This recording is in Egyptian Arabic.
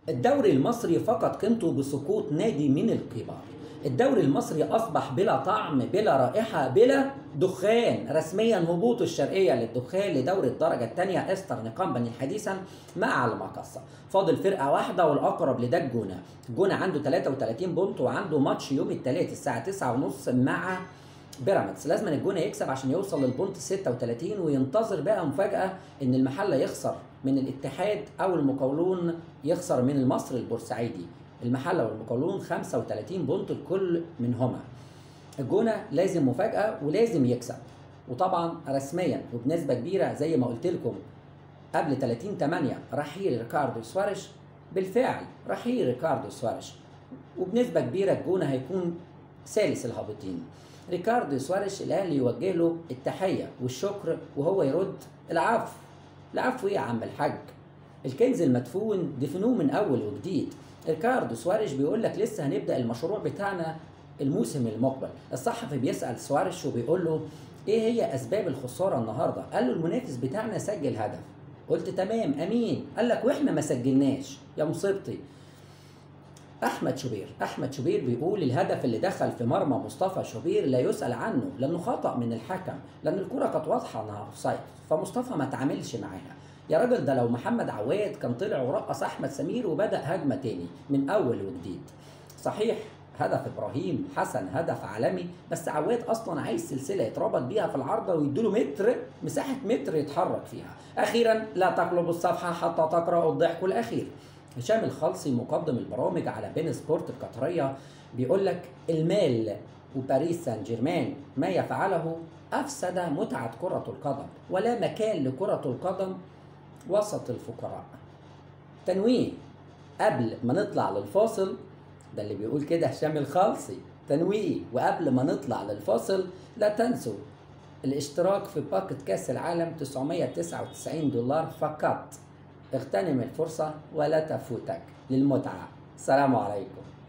الدوري المصري فقد قيمته بسقوط نادي من الكبار الدوري المصري اصبح بلا طعم بلا رائحه بلا دخان رسميا هبوط الشرقيه للدخان لدوري الدرجه الثانيه استر نقام بني حديثا مع المقصه فاضل فرقه واحده والاقرب لده الجونه الجونه عنده 33 بونت وعنده ماتش يوم الثلاث الساعه 9:30 مع بيراميدز لازم الجونه يكسب عشان يوصل للبونت 36 وينتظر بقى مفاجاه ان المحله يخسر من الاتحاد او المقاولون يخسر من المصري البورسعيدي المحله والمقاولون 35 بونت الكل منهما الجونه لازم مفاجاه ولازم يكسب وطبعا رسميا وبنسبه كبيره زي ما قلت لكم قبل 30 8 رحيل ريكاردو سواريش بالفعل رحيل ريكاردو سواريش وبنسبه كبيره الجونه هيكون ثالث الهابطين ريكاردو سواريش الاهلي يوجه له التحيه والشكر وهو يرد العفو العفو ايه يا عم الحاج الكنز المدفون دفنوه من اول وجديد ريكاردو سواريش بيقول لك لسه هنبدا المشروع بتاعنا الموسم المقبل الصحفي بيسال سواريش وبيقول له ايه هي اسباب الخساره النهارده قال له المنافس بتاعنا سجل هدف قلت تمام امين قال لك واحنا ما سجلناش يا مصيبتي احمد شوبير احمد شوبير بيقول الهدف اللي دخل في مرمى مصطفى شوبير لا يسال عنه لانه خطا من الحكم لان الكره كانت واضحه انها اوفسايد فمصطفى ما تعاملش معاها يا راجل ده لو محمد عواد كان طلع ورقص احمد سمير وبدا هجمه تاني من اول وجديد صحيح هدف ابراهيم حسن هدف عالمي بس عواد اصلا عايز سلسله يتربط بيها في العارضه ويديله متر مساحه متر يتحرك فيها اخيرا لا تقلب الصفحه حتى تقرا الضحك الاخير هشام الخلصي مقدم البرامج على بين سبورت القطريه بيقول لك المال وباريس سان جيرمان ما يفعله افسد متعه كره القدم ولا مكان لكره القدم وسط الفقراء تنويه قبل ما نطلع للفاصل ده اللي بيقول كده هشام الخالصي تنويه وقبل ما نطلع للفاصل لا تنسوا الاشتراك في باكت كاس العالم 999 دولار فقط اغتنم الفرصة ولا تفوتك للمتعة السلام عليكم